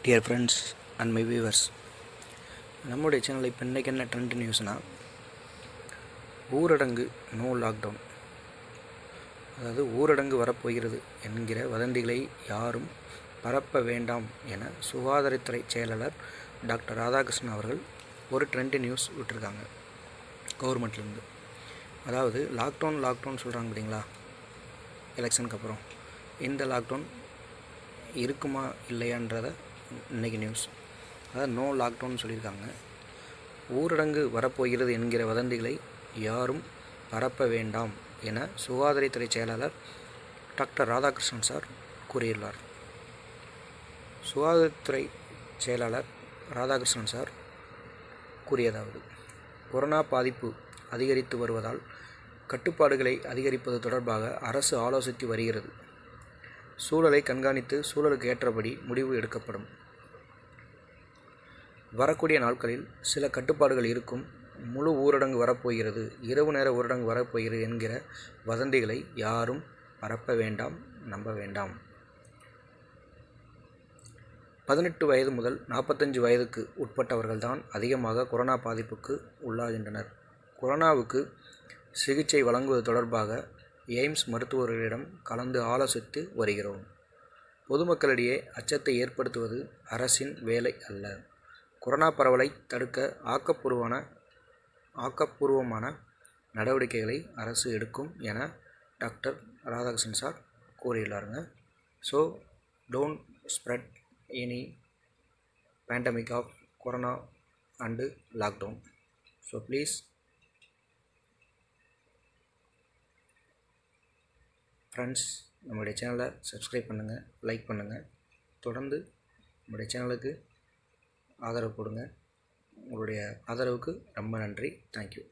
dear friends and my viewers நம்முடைய சேனலில் இப்போ இன்றைக்கி என்ன ட்ரெண்ட் நியூஸ்னால் ஊரடங்கு நோ லாக்டவுன் அதாவது ஊரடங்கு வரப்போகிறது என்கிற வதந்திகளை யாரும் பரப்ப வேண்டாம் என சுகாதாரத்துறை செயலாளர் டாக்டர் ராதாகிருஷ்ணன் அவர்கள் ஒரு ட்ரெண்ட் நியூஸ் விட்டுருக்காங்க கவர்மெண்ட்லேருந்து அதாவது லாக்டவுன் லாக்டவுன் சொல்கிறாங்க பார்த்தீங்களா எலெக்ஷனுக்கு அப்புறம் இந்த லாக்டவுன் இருக்குமா இல்லையான்றத இன்றைக்கி நியூஸ் அதாவது நோ லாக்டவுன் சொல்லியிருக்காங்க ஊரடங்கு வரப்போகிறது என்கிற வதந்திகளை யாரும் பரப்ப வேண்டாம் என சுகாதாரத்துறை செயலாளர் டாக்டர் ராதாகிருஷ்ணன் சார் கூறியுள்ளார் சுகாதாரத்துறை செயலாளர் ராதாகிருஷ்ணன் சார் கூறியதாவது கொரோனா பாதிப்பு அதிகரித்து வருவதால் கட்டுப்பாடுகளை அதிகரிப்பது தொடர்பாக அரசு ஆலோசித்து வருகிறது சூழலை கண்காணித்து சூழலுக்கு ஏற்றபடி முடிவு எடுக்கப்படும் வரக்கூடிய நாட்களில் சில கட்டுப்பாடுகள் இருக்கும் முழு ஊரடங்கு வரப்போகிறது இரவு நேர ஊரடங்கு வரப்போகிறது என்கிற வதந்திகளை யாரும் பரப்ப வேண்டாம் நம்ப வேண்டாம் பதினெட்டு வயது முதல் நாற்பத்தஞ்சு வயதுக்கு உட்பட்டவர்கள்தான் அதிகமாக கொரோனா பாதிப்புக்கு உள்ளாகின்றனர் கொரோனாவுக்கு சிகிச்சை வழங்குவது தொடர்பாக எய்ம்ஸ் மருத்துவர்களிடம் கலந்து ஆலோசித்து வருகிறோம் பொதுமக்களிடையே அச்சத்தை ஏற்படுத்துவது அரசின் வேலை அல்ல கொரோனா பரவலை தடுக்க ஆக்கப்பூர்வமான ஆக்கப்பூர்வமான நடவடிக்கைகளை அரசு எடுக்கும் என டாக்டர் ராதாகிருஷ்ணன் சார் கூறியுள்ளாருங்க so don't spread any pandemic of corona and lockdown so please friends நம்மளுடைய சேனலை சப்ஸ்கிரைப் பண்ணுங்கள் லைக் பண்ணுங்கள் தொடர்ந்து நம்முடைய சேனலுக்கு ஆதரவு கொடுங்க உங்களுடைய ஆதரவுக்கு ரொம்ப நன்றி தேங்க்யூ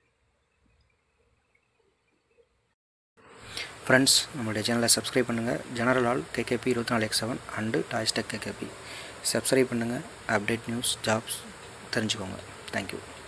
ஃப்ரெண்ட்ஸ் நம்மளுடைய சேனலை சப்ஸ்கிரைப் பண்ணுங்கள் ஜெனரல் ஆல் கேகேபி இருபத்தி நாலு x seven and Toystech KKP subscribe பண்ணுங்கள் அப்டேட் நியூஸ் ஜாப்ஸ் தெரிஞ்சுக்கோங்க தேங்க்யூ